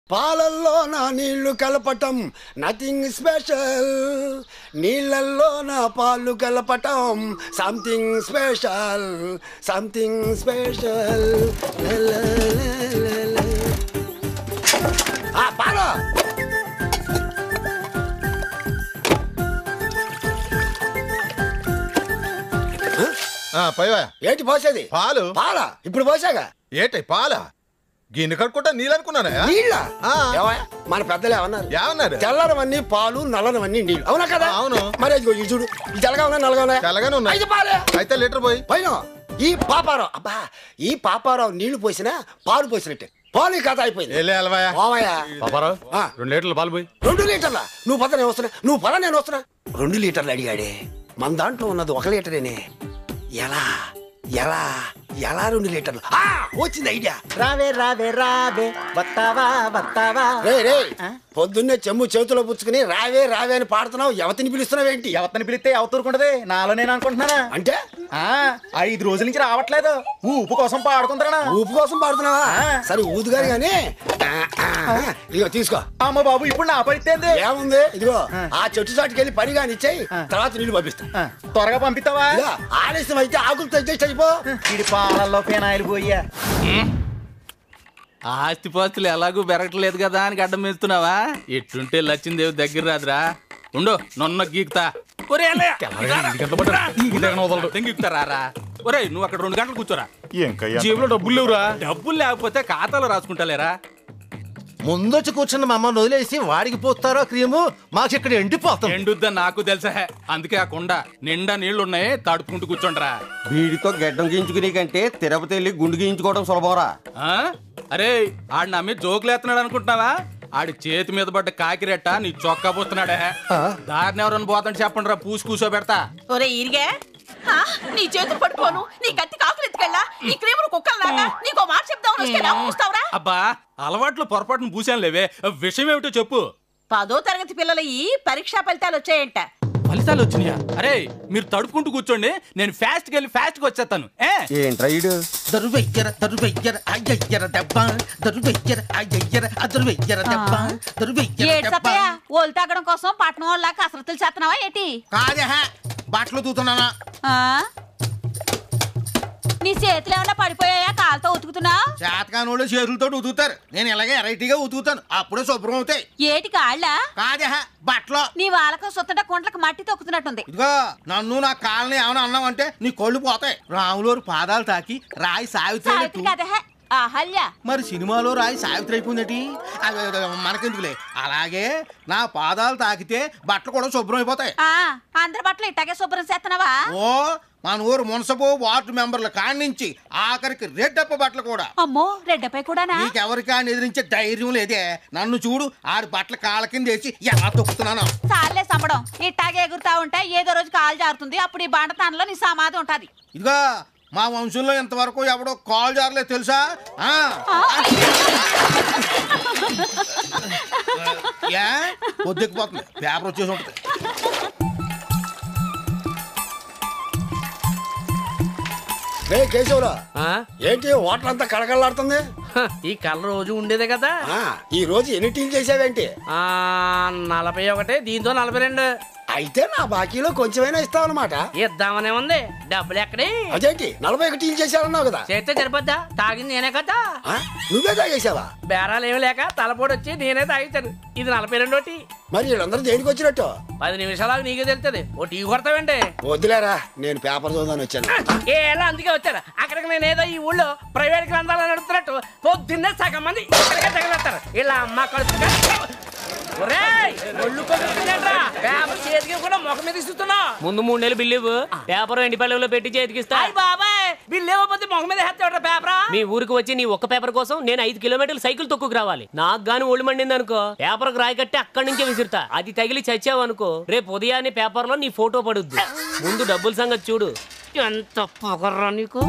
పాలల్లో నా నీళ్లు కలపటం నథింగ్ స్పెషల్ నీళ్ళల్లో నా పాలు కలపటం సంథింగ్ స్పెషల్ సంథింగ్ స్పెషల్ పాలు ఆ, పైవా ఏంటి పోసేది పాలు పాల ఇప్పుడు పోసాగా ఏటై పాల గిన్నె కడుక్కుంటా నీళ్ళు అనుకున్నానా నీళ్ళ ఆ. ఏమయ్య? మన పెద్దలు ఏమన్నారు ఏమన్నారు తెల్లనవన్నీ పాలు నల్లనవన్నీ నీళ్ళు అవునా కదా అవును. మరి ఇదిగో ఇది చూడు ఇది తెల్లగా ఉన్నా నల్లగా ఉన్నా తెల్లగానే ఉన్నాయి. అయితే పాలే అయితే లీటర్ పోయి పైన ఈ పాపారావు అబ్బా ఈ పాపారావు నీళ్లు పోసినా పాలు పోసినట్టే పాలు ఈ కథ అయిపోయింది వెళ్ళే అలవాయా ఓమయ్య పాపారావు ఆ. రెండు లీటర్లు పాలు పోయి రెండు లీటర్ల నువ్వు పద నేను వస్తున్నా నువ్వు పద నేను వస్తున్నా రెండు లీటర్లు అడిగాడే మన దాంట్లో ఉన్నది ఒక లీటరేనే ఎలా ఎలా ఎలా రెండు లీటర్లు ఆ వచ్చింది ఐడియా రావే రావే రావే వస్తావా వస్తావా రే రే పొద్దున్నే చెమ్ము చేతిలో పుచ్చుకుని రావే రావే అని పాడుతున్నావు ఎవతిని పిలుస్తున్నావు ఏంటి ఎవరిని పిలిస్తే అవతూరుకుంటది నాలో నేను అనుకుంటున్నానా అంటే ఆ, ఐదు రోజుల నుంచి రావట్లేదు ఊపు కోసం పాడుకుంటారా ఊపు కోసం పాడుతున్నావా ఆ. సరే ఊదుగాని కానీ ఇదిగో తీసుకో అమ్మ బాబు ఇప్పుడు నా పరిస్థితి ఏముంది ఇదిగో ఆ చెట్టు చాటుకి వెళ్ళి పని కానీ ఇచ్చాయి తర్వాత నీళ్ళు పంపిస్తా త్వరగా పంపిస్తావా ఇదిగో, ఆలస్యం అయితే ఆకులు తెచ్చి చనిపో ఇది పాలల్లో పేనాయిలు పోయా ఆస్తి పాస్తులు ఎలాగూ పెరగట్లేదు కదా అని గడ్డం వేస్తున్నావా ఎట్టుంటే లచ్చిందేవి దగ్గర రాదురా ఉండు నొన్న గీకుతా ఒరే ఎల్లయ్య, రా. దెంగిక్కుతారా రా ఒరే నువ్వు అక్కడ రెండు గంటలు కూర్చోరా జేబులో డబ్బులు లేవురా డబ్బులు లేకపోతే ఖాతాలో రాసుకుంటాలేరా ముందొచ్చి కూర్చున్న మా అమ్మని వదిలేసి వాడికి పోస్తారో క్రీము మాకు ఇక్కడ ఎండిపోతాం ఎండుద్దా నాకు తెలుసా అందుకే ఆ కొండ నిండా నీళ్లున్నాయి తడుపుకుంటూ కూర్చోండిరా వీడితో గడ్డం గీయించుకునే కంటే తిరుపతి వెళ్ళి గుండు గీయించుకోవడం సులభంరా ఆ? అరే ఆడు నా మీద జోకులు ఎత్తున్నాడు అనుకుంటున్నావా ఆడి చేతి మీద పడ్డ కాకిరెట్ట నీ చొక్కా పోస్తున్నాడే దారిని ఎవరైనా పోతాడు చెప్పండి రా పూసి కూసో పెడతా ఒరే ఈరిగే హా? నీ చేతులు పట్టుకోను నీ కత్తి కాకులు ఎత్తుకెళ్ళా నీ క్రీములు కుక్కల్లాగా నీకో మాట చెప్దామని వస్తే నా పూస్తావురా అబ్బా అలవాట్లు పొరపాటును పూసాను లేవే విషయం ఏమిటో చెప్పు పదో తరగతి పిల్లల ఈ పరీక్షా ఫలితాలు వచ్చాయంట ఫలితాలు వచ్చినాయా అరే మీరు తడుపుకుంటూ కూర్చోండి నేను ఫాస్ట్ గా వెళ్ళి ఫాస్ట్ గా వచ్చేస్తాను ఏ ఏంట్రా ఈడు దరువెయ్యర దరువెయ్యర అయ్యయ్యర దెబ్బ దరువెయ్యర అయ్యయ్యర అదరువెయ్యర దెబ్బ దరువెయ్యర ఏడు దెబ్బ సత్తయ్య ఓలు తాగడం కోసం పట్నం వాళ్ళ కసరత్తులు చేస్తున్నావా ఏటి కాదే బట్టలు తూతున్నానా ఆ? నీ చేతులు ఏమన్నా పడిపోయాయా కాలుతో ఉతుకుతున్నావు చేతకానోళ్ళు చేతులతో ఉతుకుతారు నేను ఇలాగే వెరైటీగా ఉతుకుతాను అప్పుడే శుభ్రం అవుతాయి ఏటి కాళ్ళ కాదే బట్టలు నీ వాళ్ళకు సొత్తట కొంట్లకు మట్టి తొక్కుతున్నట్టుంది ఇదిగో నన్ను నా కాళ్ళని ఏమైనా అన్నావంటే నీ కళ్ళు పోతాయి రాములోరు పాదాలు తాకి రాయి సావిత్రి సావిత్రి అయినట్టు. కదే అహల్య మరి సినిమాలో రాయి సావిత్రి అయిపోయిందటి అది- అది- అది మనకెందుకులే అలాగే నా పాదాలు తాకితే బట్టలు కూడా శుభ్రం అయిపోతాయి ఆ అందరి బట్టలు ఇట్టాగే శుభ్రం చేస్తున్నావా ఓ మన ఊరు మున్సబు వార్డు మెంబర్ల కాడి నుంచి ఆఖరికి రెడ్డప్ప బట్టలు కూడా అమ్మో రెడ్డపై కూడానా నీకెవరికి ఆయన ఎదిరించే ధైర్యం లేదే నన్ను చూడు ఆడి బట్టల కాళ్ళ కింద వేసి ఎలా తొక్కుతున్నాను సార్లే సంబడం ఇట్టాగే ఎగురుతా ఉంటే ఏదో రోజు కాలు జారుతుంది అప్పుడు ఈ బండతానంలో నీ సమాధి ఉంటది ఇదిగో మా వంశంలో ఇంతవరకు ఎవడో కాల్ జారలేదు తెలుసా ఆ. ఏ పొద్దుకుపోతుంది పేపర్ వచ్చేసి ఉంటుంది రే కేశవరా ఆ? ఏంటి వాటర్ అంతా కళకళలాడుతుంది హ, ఈ కళ్ళ రోజు ఉండేదే కదా ఆ, ఈ రోజు ఎన్ని టీలు చేసావేంటి ఆ నలభై ఒకటి దీంతో నలభై రెండు అయితే నా బాకీలో కొంచెమైనా ఇస్తావన్నమాట ఇద్దామనే ఉంది డబ్బులు ఎక్కడి అదేంటి నలభై ఒకటి టీలు చేశావన్నావు కదా చేస్తే సరిపోద్దా తాగింది నేనే కదా ఆ, నువ్వే తాగేసావా బేరాలు ఏమి లేక తలపోటు వచ్చి నేనే తాగించాను ఇది నలభై రెండోటి మరి వీళ్ళందరూ దేనికి వచ్చినట్టు పది నిమిషాలకు నీకే తెలుస్తుంది ఓ టీ కొడతావండి వద్దులేరా నేను పేపర్ చదువుదాని వచ్చాను ఏలా అందుకే వచ్చాను అక్కడికి నేను ఏదో ఈ ఊళ్ళో ప్రైవేట్ గ్రంథాలు నడుపుతున్నట్టు పొద్దున్నే సగం మంది ఇక్కడికే తగలేస్తారు ఇలా అమ్మ కడుపుగా ఒరేయ్, ఒళ్ళు కొడుకుతుందేంట్రా? పేపర్ చేతికి కూడా ముఖం మీద ఇస్తున్నా ముందు మూడు నెలలు బిల్లు ఇవ్వు పేపర్ ఎండి పళ్ళెంలో పెట్టి చేతికిస్తా అయ్య బాబాయ్ బిల్లు ఇవ్వకపోతే ముఖం మీద హెత్తాడు పేపరా మీ ఊరికి వచ్చి నీ ఒక్క పేపర్ కోసం నేను ఐదు కిలోమీటర్లు సైకిల్ తొక్కుకు రావాలి నాకు గాని ఒళ్ళు మండింది అనుకో పేపర్ రాయి కట్టి అక్కడి నుంచే విసురుతా అది తగిలి చచ్చావు అనుకో రేపు ఉదయాన్నే పేపర్ లో నీ ఫోటో పడుద్ది ముందు డబ్బుల సంగతి చూడు ఎంత పొగర్రా నీకు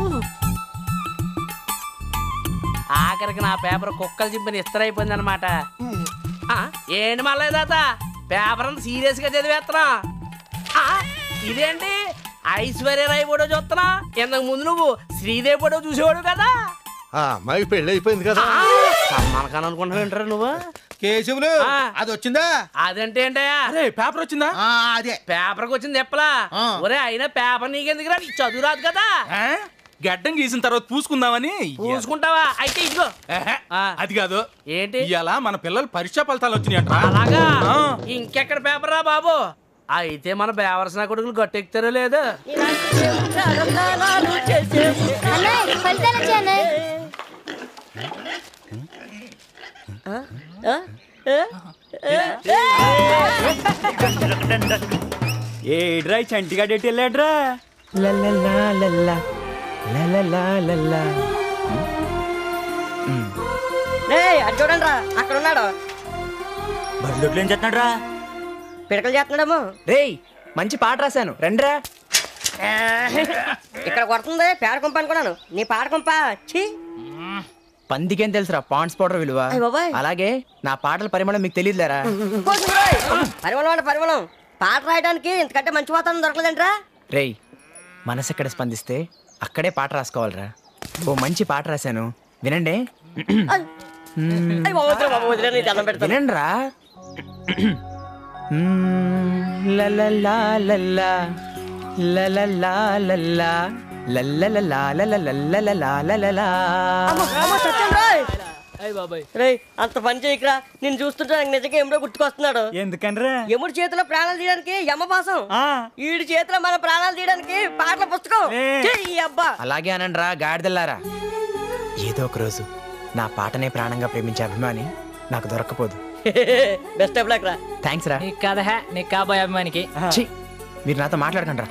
ఆఖరికి నా పేపర్ కుక్కలు చింపిన ఇస్తరైపోయింది అనమాట ఏంటి మళ్ళీ తాత పేపర్ అంతా సీరియస్ గా చదివేస్తున్నా ఆ, ఇదేంటి ఐశ్వర్య రాయ్ ఫోటో చూస్తున్నా ఇంతకు ముందు నువ్వు శ్రీదేవి ఫోటో చూసేవాడు కదా ఆ అమ్మాయికి పెళ్ళి అయిపోయింది కదా ఆ, సన్మానకాన్ని అనుకుంటున్నావు ఏంట్రా నువ్వు కేశవులు ఆ. అది వచ్చిందా అదంటే ఏంటయ్యా అరే పేపర్ వచ్చిందా ఆ, అదే పేపర్కి వచ్చింది ఎప్పలా ఆ. ఒరే అయినా పేపర్ నీకెందుకురా నీకు చదువు రాదు కదా ఆ? గడ్డం గీసిన తర్వాత పూసుకుందామని పూసుకుంటావా అయితే ఇదిగో ఏహే, ఆ. అది కాదు ఏంటి ఇవాళ మన పిల్లలు పరీక్షా ఫలితాలు వచ్చినాయంట అలాగా ఆ. ఇంకెక్కడ పేపర్ రా బాబు అయితే మన బేవరసిన కొడుకులు గట్టెక్కుతారో లేదు అన్నయ్య ఫలితాలు వచ్చాయన్న ఏడ్రా చంటిగాడు ఎటు వెళ్ళాడ్రా అటు చూడండి రా అక్కడ ఉన్నాడు బడిలోట్లు ఏం చేస్తున్నాడ్రా పిడకలు చేస్తున్నాడేమో రేయ్ మంచి పాట రాశాను రండ్రా ఇక్కడ కొడుతుంది పేడ కుంప అనుకున్నాను నీ పాడ కుంప ఛీ పందికేం తెలుసురా పాండ్స్ పౌడర్ విలువ అయ్ బాబాయ్. అలాగే నా పాటల పరిమళం మీకు తెలియదులేరా కోసుకురాయ్. పరిమళం అంటే పరిమళం పాట రాయడానికి ఇంతకంటే మంచి వాతావరణం దొరకలేదంట్రా రేయ్ మనసు ఎక్కడ స్పందిస్తే అక్కడే పాట రాసుకోవాలిరా ఓ మంచి పాట రాశాను వినండి అయ్య బాబు వదిలే బాబు వదిలే నీ దండం పెడతాను వినండిరా లలలా లల్లా లలలా లల్లా లల్లలలా లలలల్లలలా లలలా అమ్మో, అమ్మో, చచ్చాను రోయ్. అయ్య బాబాయ్ రేయ్ అంత పని చేయకురా నేను చూస్తుంటే నాకు నిజంగా ఎముడో గుర్తుకొస్తున్నాడు ఎందుకనరా ఎముడి చేతిలో ప్రాణాలు తీయడానికి యమపాసం ఈడి చేతిలో మన ప్రాణాలు తీయడానికి పాటల పుస్తకం ఛీ, ఈ అబ్బా అలాగే అనండిరా గాడిదల్లారా ఏదో ఒక రోజు నా పాటనే ప్రాణంగా ప్రేమించే అభిమాని నాకు దొరక్కపోదు బెస్ట్ ఆఫ్ లక్ రా థ్యాంక్స్ రా నీకు కాదా నీకు కాబోయే అభిమానికి ఛీ, మీరు నాతో మాట్లాడకండి రా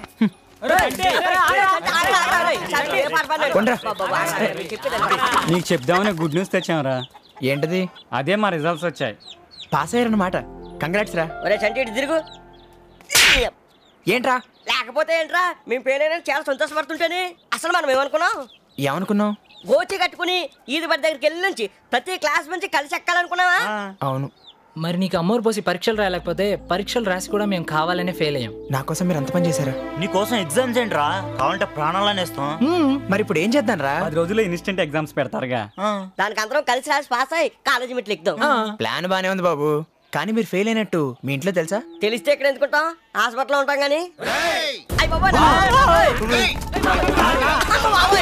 కొండ్రా. నీకు చెప్దామని గుడ్ న్యూస్ తెచ్చాంరా ఏంటది అదే మా రిజల్ట్స్ వచ్చాయి పాస్ అయ్యారన్నమాట కంగ్రాట్స్ రా ఒరే చంటి ఇటు తిరుగు ఏంట్రా లేకపోతే ఏంట్రా మేము పేరైనా చాలా సంతోషపడుతుంటేనే అసలు మనం ఏమనుకున్నాం ఏమనుకున్నావు గోచి కట్టుకుని ఈది బడి దగ్గరికి వెళ్ళి నుంచి ప్రతి క్లాస్ నుంచి కలిసి ఎక్కాలనుకున్నావా అవును మరి నీకు అమ్మోరు పోసి పరీక్షలు రాయలేకపోతే పరీక్షలు రాసి కూడా మేము కావాలనే ఫెయిల్ అయ్యాం నా కోసం మీరు అంత పని చేశారా నీకోసం ఎగ్జామ్స్ ఏంట్రా కావాలంటే ప్రాణాలని ఇస్తాం మరి ఇప్పుడు ఏం చేద్దాం రా పది రోజుల్లో ఇన్స్టెంట్ ఎగ్జామ్స్ పెడతారుగా దానికి అందరం కలిసి రాసి పాస్ అయ్యి కాలేజీ మెట్లు ఎక్కుదాం ప్లాన్ బానే ఉంది బాబు కానీ మీరు ఫెయిల్ అయినట్టు మీ ఇంట్లో తెలుసా తెలిస్తే ఇక్కడ ఎందుకుంటాం హాస్పిటల్లో ఉంటాం కానీ అయ్య బాబోయ్, నా- ఓయ్. అమ్మ బాబోయ్.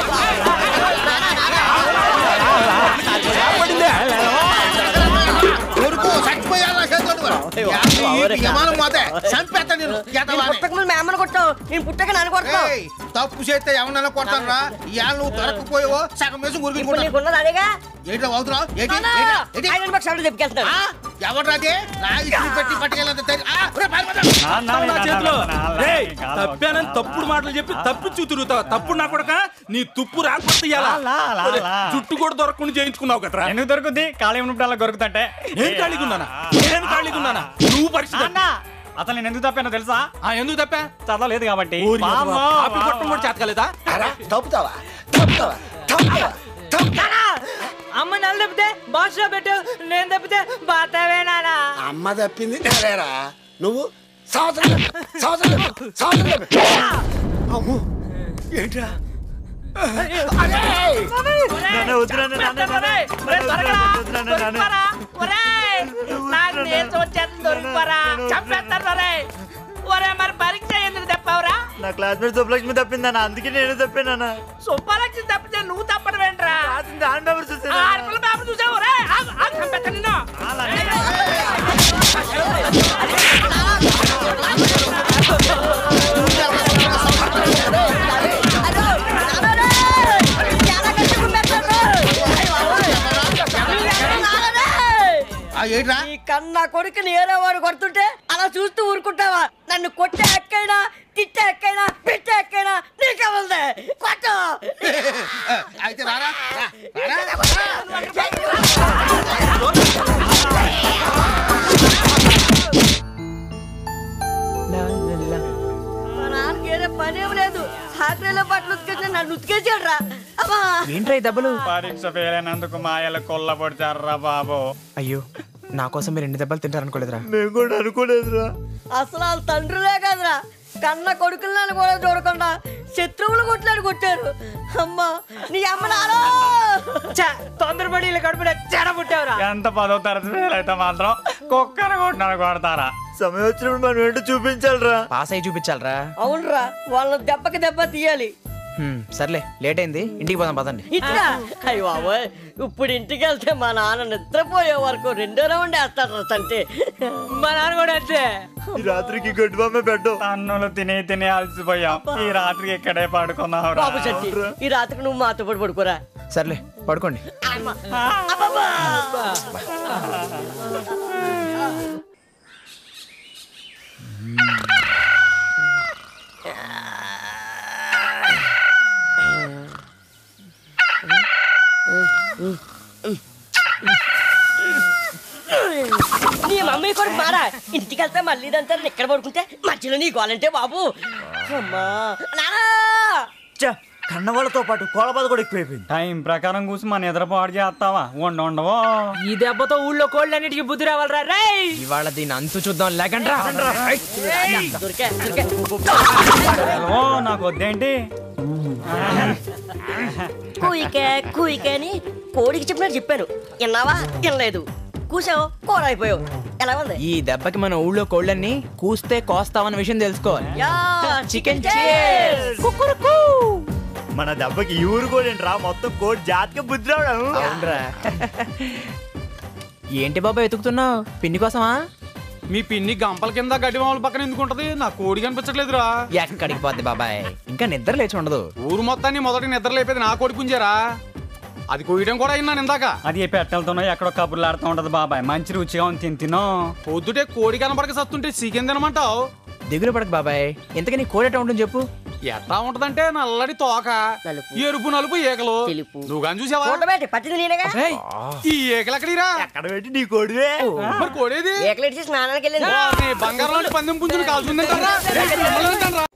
కొడుకు చచ్చిపోయాలా చేతోడు వాడు. ఈ విమానం మాతే చంపేస్తా నేను నేను ఎదవాని. పుట్టక ముందు మేమని కొట్టావు నేను పుట్టక నన్ను కొడతావు ఏయ్, తప్పు చేస్తే ఎవరన్నా కొడతాను రా ఇవాళ నువ్వు దొరకపోయావో సగం వేసి ఇప్పుడు గురికించుకుంటాను నీకున్నది అదేగా ఏంటో అవుతున్నావు ఏంటి నాన్న, ఏంటి? ఏంటి? ఐరన్ బాక్స్ ఆర్డర్ చెప్పుకెళ్తున్నాను ఎవరు రాదే నా ఇస్త్రీ పెట్టి పట్టుకెళ్ళంత తెలి- ఆ, ఒరేయ్, పారిపోతా. నా చేతిలో రేయ్, తప్పానని తప్పుడు మాటలు చెప్పి తప్పించు తిరుగుతావు తప్పుడు నా కొడక నీ తుప్పు రాకపోతే ఇయ్యాలా? ఒరే, జుట్టు కూడా దొరకకుండా చేయించుకున్నావు కదరా ఎందుకు దొరుకుద్ది ఖాళీ ఉన్నప్పుడు అలా దొరుకుతుంటే నేను ఖాళీగా ఉన్నానా నేను ఖాళీగా ఉన్నానా నువ్వు పరీక్ష తప్పు. అసలు నేను ఎందుకు తప్పానో తెలుసా ఆ, ఎందుకు తప్పా చదవలేదు కాబట్టి ఊరి మీద వామ్మో, కాపీ కొట్టడం కూడా చేతకాలేదా అరా తప్పుతావా తప్పుతావా తప్పుతావా తప్పుతావా అమ్మ నన్ను తప్పితే బాక్స్ లో పెట్టు నేను తప్పితే బాతావేనా అమ్మ తప్పింది నేనేరా నువ్వు సంవత్సరం తప్పు, సంవత్సరం తప్పు, సంవత్సరం తప్పు. అమ్మో ఏంట్రా అరే! నాకు నీరసం వచ్చేస్తుంది దొరికిపోరా చంపేస్తాను రే ఒరే మరి పరీక్ష ఎందుకు తప్పావురా నా క్లాస్మేట్ సుబ్బలక్ష్మి తప్పిందన్న అందుకే నేను తప్పానన్నా సుబ్బాలక్ష్మి తప్పితే నువ్వు తప్పడం ఏంట్రా దాని పేపర్ ఆ అర్పణ పేపర్ చూసావు రే ఆగు, ఆగు, చంపేస్తా నిన్ను ఆ, ఏంట్రా ఈ కన్నా కొడుకుని ఏరేవాడు కొడుతుంటే అలా చూస్తూ ఊరుకుంటావా నన్ను కొట్టే ఎక్కైనా తిట్టే ఎక్కైనా పెట్టే ఎక్కైనా నీకే ఉంది కొట్టు అయితే రారా రా, రారా మా నాన్నకి ఏరే పనేం లేదు సాకరీలో బట్టలు ఉతికేసి నన్ను ఉతికేసాడు రా అమ్మా ఏంట్రా ఈ దెబ్బలు పరీక్ష ఫెయిల్ అయినందుకు మాయల కొల్లబడతారా బాబు అయ్యో నా కోసం మీరు ఎన్ని దెబ్బలు తింటారనుకోలేదురా మేము కూడా అనుకోలేదురా అసలు వాళ్ళ తండ్రులే కదరా కన్న కొడుకులను కూడా చూడకుండా శత్రువులు కొట్లాడు కొట్టారు అమ్మా నీ అమ్మ నాలో తొందరపడి ఇలా కడుపు చెడబుట్టావురా ఎంత పదో తరగతి ఫెయిల్ అయితే మాత్రం కుక్కను కొట్టినాడు కొడతారా సమయం వచ్చినప్పుడు మనం ఏంటో చూపించాలరా పాస్ అయి చూపించాలరా అవునరా వాళ్ళ దెబ్బకి దెబ్బ తీయాలి హ్మ్, సర్లే లేట్ అయింది ఇంటికి పోదాం పదండి ఇట్లా అయ్య బాబోయ్ ఇప్పుడు ఇంటికి వెళ్తే మా నాన్న నిద్రపోయే వరకు రెండో రౌండ్ వేస్తాడు అంటే మా నాన్న కూడా అంతే ఈ రాత్రికి గడ్డి బొమ్మ పెట్టు అన్నులు తిని తిని అలసిపోయాం ఈ రాత్రికి ఇక్కడే పడుకున్నాం బాబు శక్తి ఈ రాత్రికి నువ్వు మాతో పాటు పడుకోరా సర్లే పడుకోండి నీ మమ్మీ కూడా మారా ఇంటికి వెళ్తే మళ్ళీ ఇదంతా ఇక్కడ పడుకుంటే మధ్యలో నీ గోలంటే బాబు అమ్మా నానా కన్నవాళ్ళతో పాటు కోలబాద కూడా ఎక్కువైపోయింది టైం ప్రకారం కూసి మన నిద్ర పాడు చేస్తావా ఉండ ఉండవో ఈ దెబ్బతో ఊళ్ళో కోళ్ళన్నిటికీ బుద్ధి రావాలరా రేయ్ ఇవాళ దీని అంతు చూద్దాం లేకండ్రా దొరికే దొరికే ఓ నాకు వద్దేంటి కూయికే కూయికే అని కోడికి చెప్పినట్టు చెప్పాను విన్నావా వినలేదు కూసావు కూర అయిపోయావు ఎలా ఉంది ఈ దెబ్బకి మన ఊళ్ళో కోళ్ళన్నీ కూస్తే కోస్తామన్న విషయం తెలుసుకోవాలి యా చికెన్ మన దెబ్బకి ఈ ఊరు కూడా రా మొత్తం కోడి జాతికి బుద్ధి రావడం అవునరా ఏంటి బాబా వెతుకుతున్నావు పిన్ని కోసమా మీ పిన్ని గంపల కింద గడ్డి మామూలు పక్కన ఎందుకుంటది నా కోడి కనిపించట్లేదురా ఎక్కడికి పోద్ది బాబాయ్ ఇంకా నిద్ర లేచి ఉండదు ఊరు మొత్తాన్ని మొదటి నిద్ర లేపేది నా కోడి పుంజారా అది కోయడం కూడా అయినాను ఇందాక అది పెట్టెలతోనో ఎక్కడో కబుర్లు ఆడుతూ ఉంటది బాబాయ్ మంచి రుచిగా ఉంది తిని తినో పొద్దుటే కోడి కనపడక సత్తుంటే చికెన్ తినమంటావు దిగులు పడక బాబాయ్ ఇంతకీ నీ కోడేట ఉంటుంది చెప్పు ఎట్లా ఉంటదంటే నల్లడి తోక ఎరుపు నలుపు ఏకలు నువ్వు కానీ చూసావా చూడబెట్టి పట్టింది నేనేగా ఈ ఏకలు ఎక్కడిరా ఎక్కడ పెట్టి నీ కోడివే మరి కోడేది ఏకలెట్టి స్నానానికి వెళ్ళింది వారిని బంగారం లాంటి పందెం పుంజుని కాల్చుందంటారా